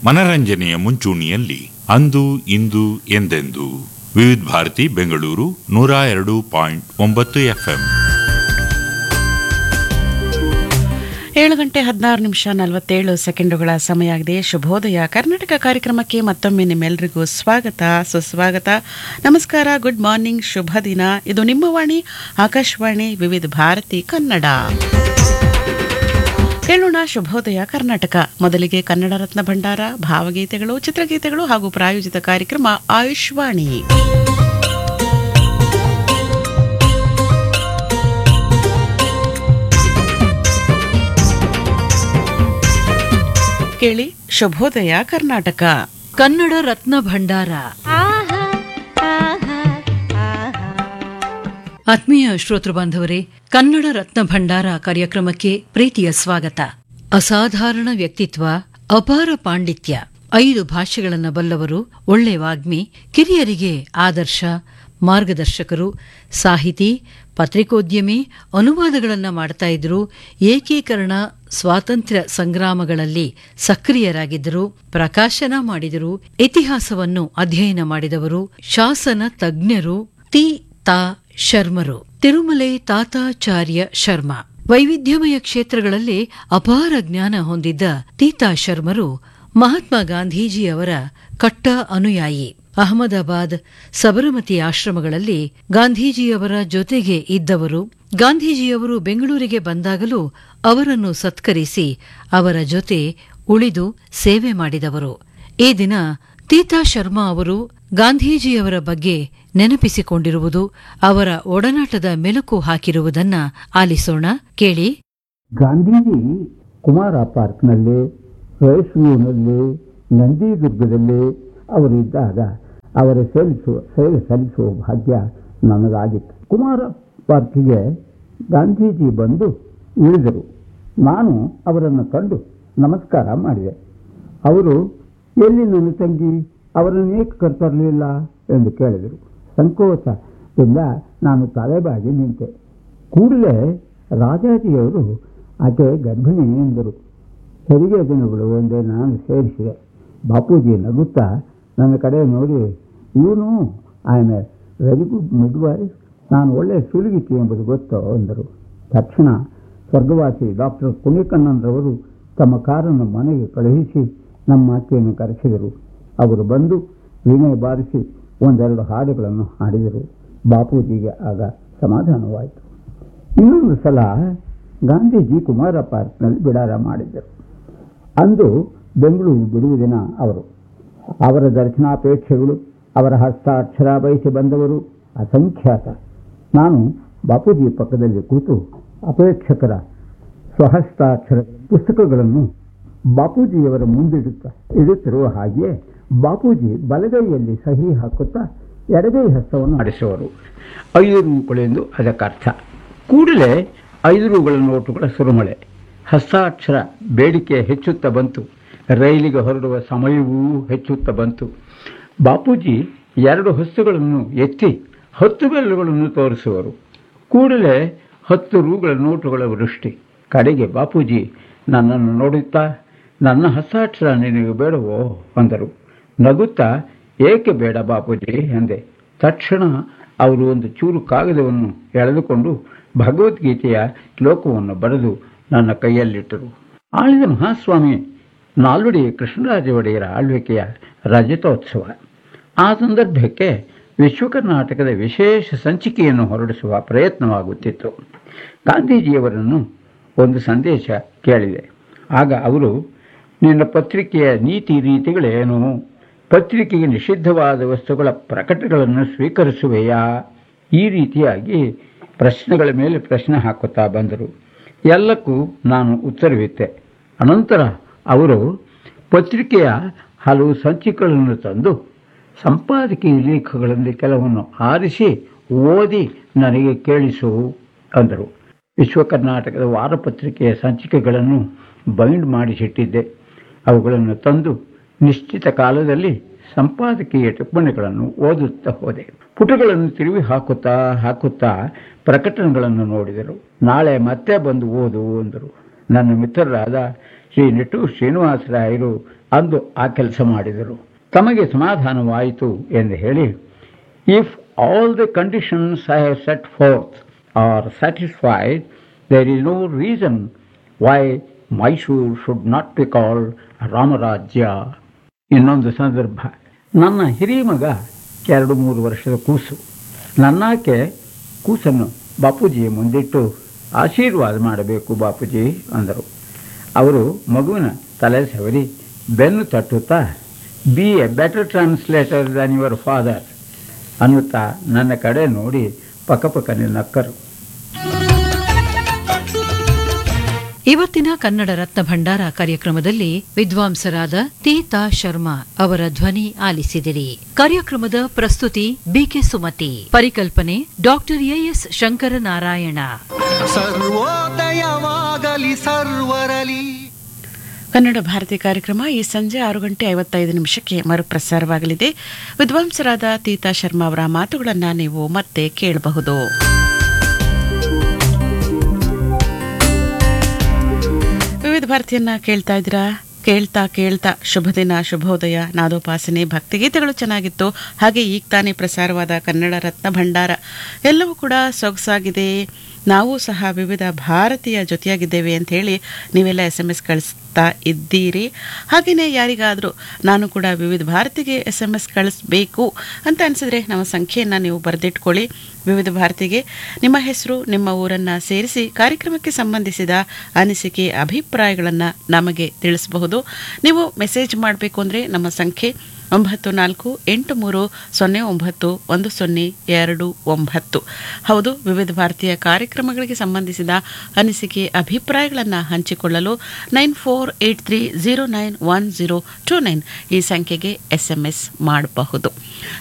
ಮನರಂಜನೆಯ ಮುಂಚೂಣಿಯಲ್ಲಿ ಅಂದು ಇಂದು ಎಂದೆಂದು ವಿವಿಧ ಭಾರತಿ ಬೆಂಗಳೂರು ನೂರ ಎರಡು ಪಾಯಿಂಟ್ ಒಂಬತ್ತು ಎಫ್ಎಂ ಏಳು ಗಂಟೆ ಹದಿನಾರು ನಿಮಿಷ ನಲವತ್ತೇಳು ಸೆಕೆಂಡುಗಳ ಸಮಯ ಆಗಿದೆ ಶುಭೋದಯ ಕರ್ನಾಟಕ ಕಾರ್ಯಕ್ರಮಕ್ಕೆ ಮತ್ತೊಮ್ಮೆ ನಿಮ್ಮೆಲ್ಲರಿಗೂ ಸ್ವಾಗತ ಸುಸ್ವಾಗತ ನಮಸ್ಕಾರ ಗುಡ್ ಮಾರ್ನಿಂಗ್ ಶುಭ ದಿನ ಇದು ನಿಮ್ಮ ವಾಣಿ ಆಕಾಶವಾಣಿ ವಿವಿಧ ಭಾರತಿ ಕನ್ನಡ ಕೇಳೋಣ ಶುಭೋದಯ ಕರ್ನಾಟಕ ಮೊದಲಿಗೆ ಕನ್ನಡ ರತ್ನ ಭಂಡಾರ ಭಾವಗೀತೆಗಳು ಚಿತ್ರಗೀತೆಗಳು ಹಾಗೂ ಪ್ರಾಯೋಜಿತ ಕಾರ್ಯಕ್ರಮ ಆಯುಷ್ವಾಣಿ ಕೇಳಿ ಶುಭೋದಯ ಕರ್ನಾಟಕ ಕನ್ನಡ ರತ್ನ ಭಂಡಾರ ಆತ್ಮೀಯ ಶ್ರೋತೃ ಬಾಂಧವರೇ ಕನ್ನಡ ರತ್ನ ಭಂಡಾರ ಕಾರ್ಯಕ್ರಮಕ್ಕೆ ಪ್ರೀತಿಯ ಸ್ವಾಗತ ಅಸಾಧಾರಣ ವ್ಯಕ್ತಿತ್ವ ಅಪಾರ ಪಾಂಡಿತ್ಯ ಐದು ಭಾಷೆಗಳನ್ನ ಬಲ್ಲವರು ಒಳ್ಳೆ ವಾಗ್ಮಿ ಕಿರಿಯರಿಗೆ ಆದರ್ಶ ಮಾರ್ಗದರ್ಶಕರು ಸಾಹಿತಿ ಪತ್ರಿಕೋದ್ಯಮಿ ಅನುವಾದಗಳನ್ನ ಮಾಡ್ತಾ ಇದ್ರು ಏಕೀಕರಣ ಸ್ವಾತಂತ್ರ್ಯ ಸಂಗ್ರಾಮಗಳಲ್ಲಿ ಸಕ್ರಿಯರಾಗಿದ್ದರು ಪ್ರಕಾಶನ ಮಾಡಿದರು ಇತಿಹಾಸವನ್ನು ಅಧ್ಯಯನ ಮಾಡಿದವರು ಶಾಸನ ತಜ್ಞರು ತಿ ತಾ ಶರ್ಮರು ತಿರುಮಲೆ ತಾತಾಚಾರ್ಯ ಶರ್ಮಾ ವೈವಿಧ್ಯಮಯ ಕ್ಷೇತ್ರಗಳಲ್ಲಿ ಅಪಾರ ಜ್ಞಾನ ಹೊಂದಿದ್ದ ತೀತಾ ಶರ್ಮರು ಮಹಾತ್ಮ ಗಾಂಧೀಜಿಯವರ ಕಟ್ಟ ಅನುಯಾಯಿ ಅಹಮದಾಬಾದ್ ಸಬರಮತಿ ಆಶ್ರಮಗಳಲ್ಲಿ ಗಾಂಧೀಜಿಯವರ ಜೊತೆಗೆ ಇದ್ದವರು ಗಾಂಧೀಜಿಯವರು ಬೆಂಗಳೂರಿಗೆ ಬಂದಾಗಲೂ ಅವರನ್ನು ಸತ್ಕರಿಸಿ ಅವರ ಜೊತೆ ಉಳಿದು ಸೇವೆ ಮಾಡಿದವರು ಈ ದಿನ ತೀತಾ ಶರ್ಮಾ ಅವರು ಗಾಂಧೀಜಿಯವರ ಬಗ್ಗೆ ನೆನಪಿಸಿಕೊಂಡಿರುವುದು ಅವರ ಒಡನಾಟದ ಮೆಲುಕು ಹಾಕಿರುವುದನ್ನ ಆಲಿಸೋಣ ಕೇಳಿ ಗಾಂಧೀಜಿ ಕುಮಾರ ಪಾರ್ಕ್ನಲ್ಲಿ ರೇಸ್ವ್ಯೂನಲ್ಲಿ ನಂದಿದುರ್ಗದಲ್ಲಿ ಅವರಿದ್ದಾಗ ಅವರ ಸೇವಿಸುವ ಸೇವೆ ಸಲ್ಲಿಸುವ ಭಾಗ್ಯ ನನಗಾಗಿತ್ತು ಕುಮಾರ ಪಾರ್ಕಿಗೆ ಗಾಂಧೀಜಿ ಬಂದು ಇಳಿದರು ನಾನು ಅವರನ್ನು ಕಂಡು ನಮಸ್ಕಾರ ಮಾಡಿದೆ ಅವರು ಎಲ್ಲಿ ನನ್ನ ತಂಗಿ ಅವರನ್ನು ಏಕೆ ಕರ್ತರಲಿಲ್ಲ ಎಂದು ಕೇಳಿದರು ಸಂಕೋಚದಿಂದ ನಾನು ತಲೆಬಾಗಿ ನಿಂತೆ ಕೂಡಲೇ ರಾಜಾಜಿಯವರು ಆಕೆ ಗರ್ಭಿಣಿ ಎಂದರು ಹೆರಿಗೆ ದಿನಗಳು ಒಂದೇ ನಾನು ಸೇರಿಸಿದೆ ಬಾಪೂಜಿ ನಗುತ್ತಾ ನನ್ನ ಕಡೆ ನೋಡಿ ಇವನು I am a very good midwife ನಾನು ಒಳ್ಳೆಯ ಸುಲಿಗಿತಿ ಎಂಬುದು ಗೊತ್ತೋ ಎಂದರು ತಕ್ಷಣ ಸ್ವರ್ಗವಾಸಿ ಡಾಕ್ಟರ್ ಪುಣ್ಯಕಣ್ಣನ್ರವರು ತಮ್ಮ ಕಾರನ್ನು ಮನೆಗೆ ಕಳುಹಿಸಿ ನಮ್ಮ ಅತ್ತೆಯನ್ನು ಕರೆಸಿದರು ಅವರು ಬಂದು ವೀಣೆ ಬಾರಿಸಿ ಒಂದೆರಡು ಹಾಡುಗಳನ್ನು ಹಾಡಿದರು ಬಾಪೂಜಿಗೆ ಆಗ ಸಮಾಧಾನವಾಯಿತು ಇನ್ನೊಂದು ಸಲ ಗಾಂಧೀಜಿ ಕುಮಾರ ಪಾರ್ಕ್ನಲ್ಲಿ ಬಿಡಾರ ಮಾಡಿದ್ದರು ಅಂದು ಬೆಂಗಳೂರು ಬಿಡುವ ದಿನ ಅವರು ಅವರ ದರ್ಶನಾಪೇಕ್ಷೆಗಳು ಅವರ ಹಸ್ತಾಕ್ಷರ ಬಯಸಿ ಬಂದವರು ಅಸಂಖ್ಯಾತ ನಾನು ಬಾಪೂಜಿ ಪಕ್ಕದಲ್ಲಿ ಕೂತು ಅಪೇಕ್ಷಕರ ಸ್ವಹಸ್ತಾಕ್ಷರ ಪುಸ್ತಕಗಳನ್ನು ಬಾಪೂಜಿಯವರ ಮುಂದಿಡುತ್ತಾ ಇಡುತ್ತಿರುವ ಹಾಗೆಯೇ ಬಾಪೂಜಿ ಬಲಗೈಯಲ್ಲಿ ಸಹಿ ಹಾಕುತ್ತಾ ಎಡಗೈ ಹಸ್ತವನ್ನು ಆಡಿಸುವರು ಐದು ರೂಗಳೆಂದು ಅದಕ್ಕರ್ಥ ಕೂಡಲೇ ಐದು ರೂಗಳ ನೋಟುಗಳ ಸುರುಮಳೆ ಹಸ್ತಾಕ್ಷರ ಬೇಡಿಕೆ ಹೆಚ್ಚುತ್ತಾ ಬಂತು ರೈಲಿಗೆ ಹೊರಡುವ ಸಮಯವೂ ಹೆಚ್ಚುತ್ತಾ ಬಂತು ಬಾಪೂಜಿ ಎರಡು ಹಸ್ತುಗಳನ್ನು ಎತ್ತಿ ಹತ್ತು ಬೆರಳುಗಳನ್ನು ತೋರಿಸುವರು ಕೂಡಲೇ ಹತ್ತು ರೂಗಳ ನೋಟುಗಳ ವೃಷ್ಟಿ ಕಡೆಗೆ ಬಾಪೂಜಿ ನನ್ನನ್ನು ನೋಡುತ್ತಾ ನನ್ನ ಹಸ್ತಾಕ್ಷರ ನಿನಗೆ ಬೇಡವೋ ಅಂದರು ನಗುತ್ತಾ ಏಕೆ ಬೇಡ ಬಾಪೂಜಿ ಎಂದೆ ತಕ್ಷಣ ಅವರು ಒಂದು ಚೂರು ಕಾಗದವನ್ನು ಎಳೆದುಕೊಂಡು ಭಗವದ್ಗೀತೆಯ ಶ್ಲೋಕವನ್ನು ಬರೆದು ನನ್ನ ಕೈಯಲ್ಲಿಟ್ಟರು ಆಳಿದ ಮಹಾಸ್ವಾಮಿ ನಾಲ್ವಡಿ ಕೃಷ್ಣರಾಜ ಒಡೆಯರ ಆಳ್ವಿಕೆಯ ರಜತೋತ್ಸವ ಆ ಸಂದರ್ಭಕ್ಕೆ ವಿಶ್ವ ಕರ್ನಾಟಕದ ವಿಶೇಷ ಸಂಚಿಕೆಯನ್ನು ಹೊರಡಿಸುವ ಪ್ರಯತ್ನವಾಗುತ್ತಿತ್ತು ಗಾಂಧೀಜಿಯವರನ್ನು ಒಂದು ಸಂದೇಶ ಕೇಳಿದೆ ಆಗ ಅವರು ನಿನ್ನ ಪತ್ರಿಕೆಯ ನೀತಿ ರೀತಿಗಳೇನು ಪತ್ರಿಕೆಗೆ ನಿಷಿದ್ಧವಾದ ವಸ್ತುಗಳ ಪ್ರಕಟಗಳನ್ನು ಸ್ವೀಕರಿಸುವೆಯಾ ಈ ರೀತಿಯಾಗಿ ಪ್ರಶ್ನೆಗಳ ಮೇಲೆ ಪ್ರಶ್ನೆ ಹಾಕುತ್ತಾ ಬಂದರು ಎಲ್ಲಕ್ಕೂ ನಾನು ಉತ್ತರವಿತ್ತೆ ಅನಂತರ ಅವರು ಪತ್ರಿಕೆಯ ಹಲವು ಸಂಚಿಕೆಗಳನ್ನು ತಂದು ಸಂಪಾದಕೀಯ ಲೇಖಗಳಲ್ಲಿ ಕೆಲವನ್ನು ಆರಿಸಿ ಓದಿ ನನಗೆ ಕೇಳಿಸು ಅಂದರು ವಿಶ್ವ ಕರ್ನಾಟಕದ ವಾರಪತ್ರಿಕೆಯ ಸಂಚಿಕೆಗಳನ್ನು ಬೈಂಡ್ ಮಾಡಿಸಿಟ್ಟಿದ್ದೆ ಅವುಗಳನ್ನು ತಂದು ನಿಶ್ಚಿತ ಕಾಲದಲ್ಲಿ ಸಂಪಾದಕೀಯ ಟಿಪ್ಪಣಿಗಳನ್ನು ಓದುತ್ತಾ ಹೋದೆ ಪುಟಗಳನ್ನು ತಿರುವಿ ಹಾಕುತ್ತಾ ಹಾಕುತ್ತಾ ಪ್ರಕಟಣೆಗಳನ್ನು ನೋಡಿದರು ನಾಳೆ ಮತ್ತೆ ಬಂದು ಓದು ಅಂದರು ನನ್ನ ಮಿತ್ರರಾದ ಶ್ರೀ ನಿಟ್ಟೂರು ಶ್ರೀನಿವಾಸರಾಯರು ಅಂದು ಆ ಕೆಲಸ ಮಾಡಿದರು ತಮಗೆ ಸಮಾಧಾನವಾಯಿತು ಎಂದು ಹೇಳಿ if all the conditions I have set forth are satisfied there is no reason why Mysore should not be called Ramarajya ಇನ್ನೊಂದು ಸಂದರ್ಭ ನನ್ನ ಹಿರಿಯ ಮಗ ಎರಡು ಮೂರು ವರ್ಷದ ಕೂಸು ನನ್ನಾಕೆ ಕೂಸನ್ನು ಬಾಪೂಜಿಯ ಮುಂದಿಟ್ಟು ಆಶೀರ್ವಾದ ಮಾಡಬೇಕು ಬಾಪೂಜಿ ಅಂದರು ಅವರು ಮಗುವಿನ ತಲೆ ಸವರಿ ಬೆನ್ನು ತಟ್ಟುತ್ತಾ be a better translator than your father ಅನ್ನುತ್ತಾ ನನ್ನ ಕಡೆ ನೋಡಿ ಪಕ್ಕಪಕ್ಕನೆ ನಕ್ಕರು ಇವತ್ತಿನ ಕನ್ನಡ ರತ್ನ ಭಂಡಾರ ಕಾರ್ಯಕ್ರಮದಲ್ಲಿ ವಿದ್ವಾಂಸರಾದ ತೀತಾ ಶರ್ಮಾ ಅವರ ಧ್ವನಿ ಆಲಿಸಿದಿರಿ ಕಾರ್ಯಕ್ರಮದ ಪ್ರಸ್ತುತಿ ಬಿಕೆ ಸುಮತಿ ಪರಿಕಲ್ಪನೆ ಡಾಕ್ಟರ್ ಎಎಸ್ ಶಂಕರನಾರಾಯಣ ಸರ್ವೋದಯವಾಗಲಿ ಸರ್ವರಲಿ ಕನ್ನಡ ಭಾರತಿ ಕಾರ್ಯಕ್ರಮ ಈ ಸಂಜೆ ಆರು ಗಂಟೆ ಐವತ್ತೈದು ನಿಮಿಷಕ್ಕೆ ಮರುಪ್ರಸಾರವಾಗಲಿದೆ ವಿದ್ವಾಂಸರಾದ ತೀತಾ ಶರ್ಮಾ ಅವರ ಮಾತುಗಳನ್ನು ನೀವು ಮತ್ತೆ ಕೇಳಬಹುದು ವಿವಿಧ ಭಾರತಿಯನ್ನ ಕೇಳ್ತಾ ಇದ್ದೀರಾ ಕೇಳ್ತಾ ಕೇಳ್ತಾ ಶುಭ ದಿನ ಶುಭೋದಯ ನಾದೋಪಾಸನೆ ಭಕ್ತಿಗೀತೆಗಳು ಚೆನ್ನಾಗಿತ್ತು ಹಾಗೆ ಈಗ ತಾನೇ ಪ್ರಸಾರವಾದ ಕನ್ನಡ ರತ್ನ ಭಂಡಾರ ಎಲ್ಲವೂ ಕೂಡ ಸೊಗಸಾಗಿದೆ ನಾವು ಸಹ ವಿವಿಧ ಭಾರತೀಯ ಜೊತೆಯಾಗಿದ್ದೇವೆ ಅಂತ ಹೇಳಿ ನೀವೆಲ್ಲ ಎಸ್ ಎಮ್ ಎಸ್ ಕಳಿಸ್ತಾ ಇದ್ದೀರಿ ಹಾಗೆಯೇ ಯಾರಿಗಾದರೂ ನಾನು ಕೂಡ ವಿವಿಧ ಭಾರತಿಗೆ ಎಸ್ ಎಮ್ ಎಸ್ ಕಳಿಸ್ಬೇಕು ಅಂತ ಅನಿಸಿದ್ರೆ ನಮ್ಮ ಸಂಖ್ಯೆಯನ್ನು ನೀವು ಬರೆದಿಟ್ಕೊಳ್ಳಿ ವಿವಿಧ ಭಾರತಿಗೆ ನಿಮ್ಮ ಹೆಸರು ನಿಮ್ಮ ಊರನ್ನು ಸೇರಿಸಿ ಕಾರ್ಯಕ್ರಮಕ್ಕೆ ಸಂಬಂಧಿಸಿದ ಅನಿಸಿಕೆ ಅಭಿಪ್ರಾಯಗಳನ್ನು ನಮಗೆ ತಿಳಿಸಬಹುದು ನೀವು ಮೆಸೇಜ್ ಮಾಡಬೇಕು ಅಂದರೆ ನಮ್ಮ ಸಂಖ್ಯೆ ಒಂಬತ್ತು ನಾಲ್ಕು ಎಂಟು ಮೂರು ಸೊನ್ನೆ ಒಂಬತ್ತು ಒಂದು ಸೊನ್ನೆ ಎರಡು ಒಂಬತ್ತು ಹೌದು ವಿವಿಧ ಭಾರತೀಯ ಕಾರ್ಯಕ್ರಮಗಳಿಗೆ ಸಂಬಂಧಿಸಿದ ಅನಿಸಿಕೆ ಅಭಿಪ್ರಾಯಗಳನ್ನು ಹಂಚಿಕೊಳ್ಳಲು nine four eight three zero nine one zero two nine ಈ ಸಂಖ್ಯೆಗೆ ಎಸ್ ಎಂ ಎಸ್ ಮಾಡಬಹುದು